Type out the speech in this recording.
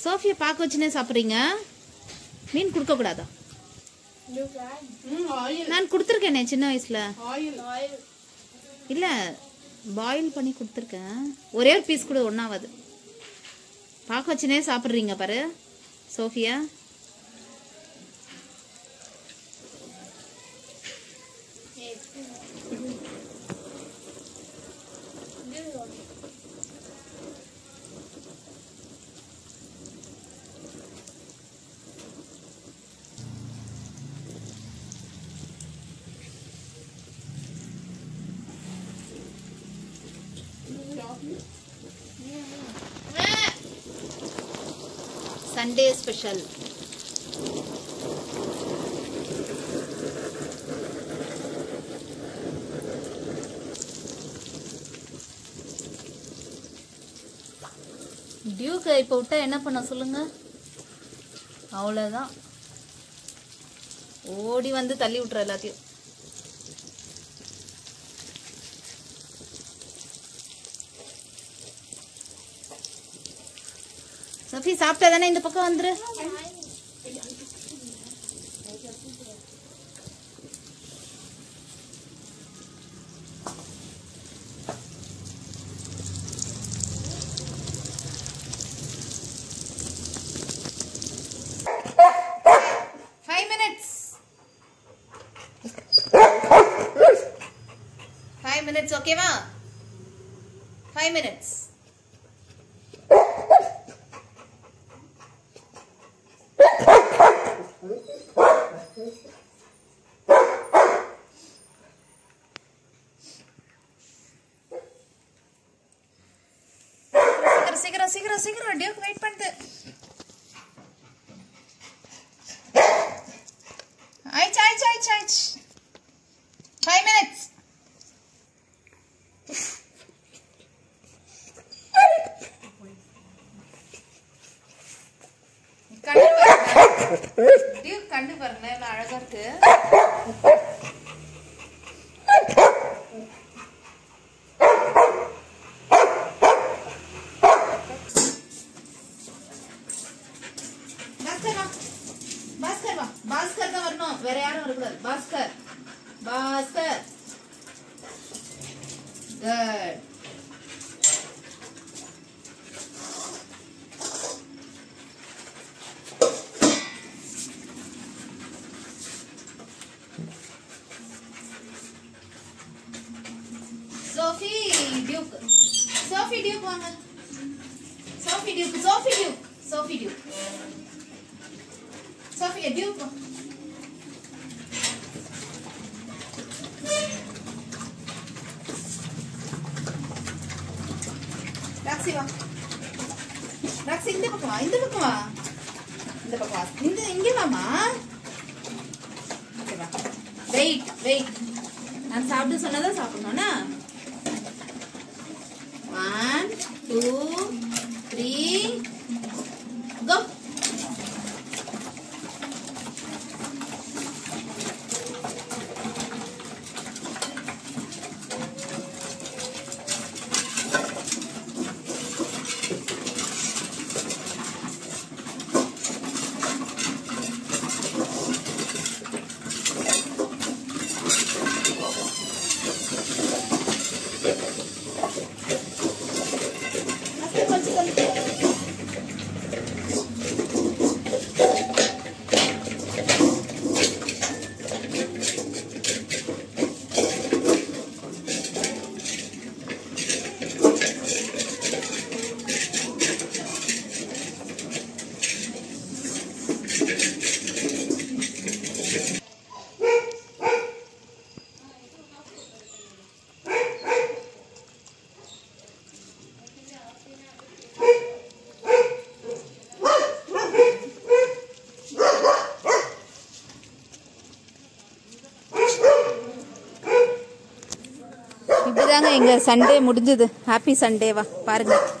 சோஃபியை பார்க்க வச்சுனே சாப்பிட்றீங்க மீன் கொடுக்கக்கூடாதா நான் கொடுத்துருக்கேனே சின்ன வயசில் இல்லை பாயில் பண்ணி கொடுத்துருக்கேன் ஒரே ஒரு பீஸ் கூட ஒன்றாவது பார்க்க வச்சுனே சாப்பிட்றீங்க பாரு சோஃபியா சண்டே ஸ்பெஷல் டியூக்கு இப்போ விட்டா என்ன பண்ண சொல்லுங்க அவ்வளோதான் ஓடி வந்து தள்ளி விட்டுற எல்லாத்தையும் சஃபி சாப்பிட்டா தானே இந்த பக்கம் வந்துரு ஃபைவ் மினிட்ஸ் ஃபைவ் மினிட்ஸ் ஓகேவா ஃபைவ் மினிட்ஸ் சீக்கிரம் சீக்கிரம் சீக்கிரம் சீக்கிரம் டியூக் வெயிட் பண்ணுது ஆயிடுச்சு ஆயிடுச்சு ஆயிடுச்சு ஆயிடுச்சு ஃபைவ் மினிட்ஸ் கண்டு பாருங்க டியூக் கண்டு பாருங்க எவ்வளவு அழகா இருக்கு பாஸ்கர் வா பாஸ்கர் வா பாஸ்கர் தான் வரணும் வேற யாரும் வரக்கூடாது Bhaskar Bhaskar good Sophie Duke Sophie Duke வாங்க Sophie Duke Sophie Duke Sophie Duke Sophie Duke வா ராக்ஸி வா ராக்ஸி இந்த பக்கம் வா இந்த பக்கம் வா இந்த பக்கம் வா இந்த இங்க வாமா ஓகே வா வெயிட் வெயிட் நான் சாப்பிட்டு சொன்னதான் சாப்பிடணும்னா ஒன் டூ த்ரீ கோ இப்படிதாங்க எங்க சண்டே முடிஞ்சது ஹாப்பி சண்டேவா பாருங்க